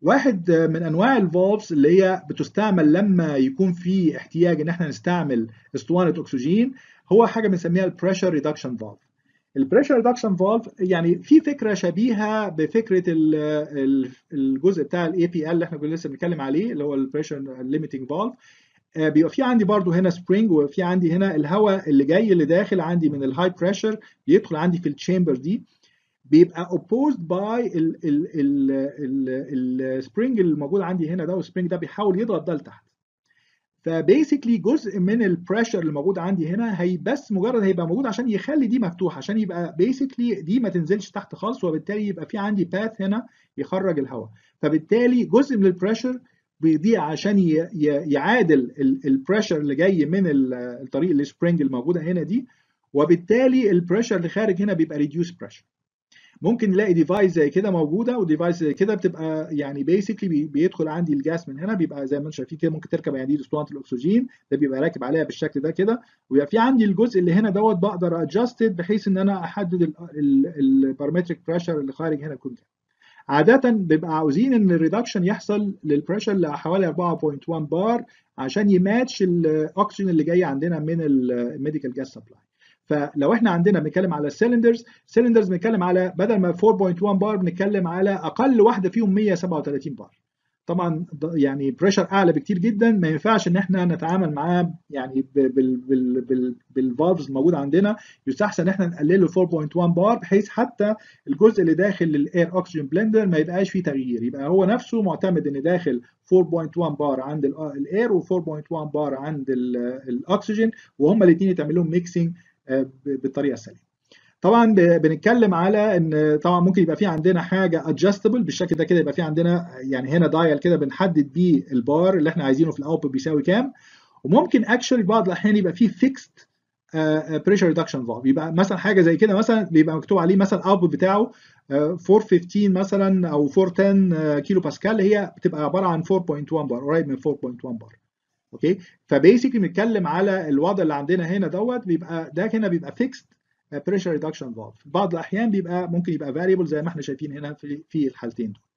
واحد من انواع الفالفز اللي هي بتستعمل لما يكون في احتياج ان احنا نستعمل اسطوانه اكسجين هو حاجه بنسميها البريشر ريدكشن فالف البريشر ريدكشن فالف يعني في فكره شبيهه بفكره الجزء بتاع الاي بي ال اللي احنا كنا لسه بنتكلم عليه اللي هو البريشر ليميتنج فالف بيبقى في عندي برضو هنا سبرينج وفي عندي هنا الهواء اللي جاي اللي داخل عندي من الهاي بريشر بيدخل عندي في التشامبر دي بيبقى opposed by السبرينج اللي موجود عندي هنا ده والسبرينج ده بيحاول يضغط ده لتحت فبيسكلي جزء من البريشر اللي موجود عندي هنا هي بس مجرد هيبقى موجود عشان يخلي دي مفتوحه عشان يبقى بيسكلي دي ما تنزلش تحت خالص وبالتالي يبقى في عندي باث هنا يخرج الهواء فبالتالي جزء من البريشر بيضيع عشان يعادل البريشر اللي جاي من الطريق السبرينج الموجوده هنا دي وبالتالي البريشر اللي خارج هنا بيبقى ريديوس بريشر ممكن نلاقي ديفايس زي كده موجوده وديفايس زي كده بتبقى يعني بيسكلي بيدخل عندي الجاس من هنا بيبقى زي ما انتم شايفين كده ممكن تركب يعني دي اسطوانه الاكسجين ده بيبقى راكب عليها بالشكل ده كده ويبقى في عندي الجزء اللي هنا دوت بقدر ادجستد بحيث ان انا احدد البارامتريك بريشر اللي خارج هنا يكون كام عادة بيبقى عاوزين ان الريدكشن يحصل للبريشر لحوالي 4.1 بار عشان يماتش الاكسجين اللي جاي عندنا من الميديكال جاس سبلاي فلو احنا عندنا بنتكلم على السلندرز سلندرز بنتكلم على بدل ما 4.1 بار بنتكلم على اقل واحده فيهم 137 بار طبعا يعني بريشر اعلى بكتير جدا ما ينفعش ان احنا نتعامل معاه يعني بالفالفز الموجود عندنا يستحسن ان احنا نقلله 4.1 بار بحيث حتى الجزء اللي داخل الاير اوكسجين بلندر ما يبقاش فيه تغيير يبقى هو نفسه معتمد ان داخل 4.1 بار عند الاير و4.1 بار عند الاكسجين وهما الاثنين يتعمل لهم ميكسنج بالطريقه السليمه طبعا بنتكلم على ان طبعا ممكن يبقى في عندنا حاجه ادجستبل بالشكل ده كده يبقى في عندنا يعني هنا دايل كده بنحدد بيه البار اللي احنا عايزينه في الاوتبوت بيساوي كام وممكن اكشولي بعض الاحيان يبقى في فيكست بريشر ريدكشن فالف يبقى مثلا حاجه زي كده مثلا بيبقى مكتوب عليه مثلا الاوتبوت بتاعه 415 مثلا او 410 كيلو باسكال هي بتبقى عباره عن 4.1 بار قريب من 4.1 بار اوكي فبيسكلي بنتكلم على الوضع اللي عندنا هنا دوت بيبقى ده هنا بيبقى فيكست بريشر ريدكشن فالف بعض الاحيان بيبقى ممكن يبقى فاريبل زي ما احنا شايفين هنا في في الحالتين دول